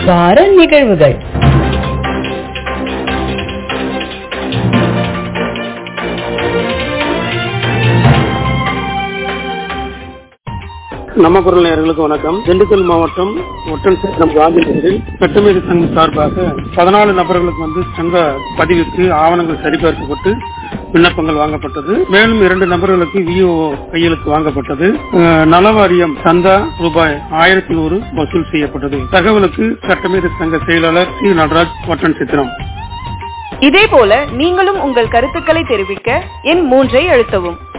வார நிகழ்வுகள் நம்ம குரல் நேயர்களுக்கு வணக்கம் திண்டுக்கல் மாவட்டம் ஒட்டன் சேலம் காந்தி நகரில் சட்டமேதை சங்கம் சார்பாக பதினாலு நபர்களுக்கு வந்து சங்க பதிவிற்கு ஆவணங்கள் சரிபார்க்கப்பட்டு விண்ணப்பங்கள் வாங்கப்பட்டது மேலும் இரண்டு நபர்களுக்கு விஓ கையெழுத்து வாங்கப்பட்டது அஹ், நலவாரியம் சந்தா ரூபாய் ஆயிரத்தி நூறு வசூல் செய்யப்பட்டது தகவலுக்கு சட்டமேதை சங்க செயலாளர் சி நடராஜ் ஒட்டன் சித்திரம் இதேபோல நீங்களும் உங்கள் கருத்துக்களை தெரிவிக்க எண் மூன்றை அழுத்தவும்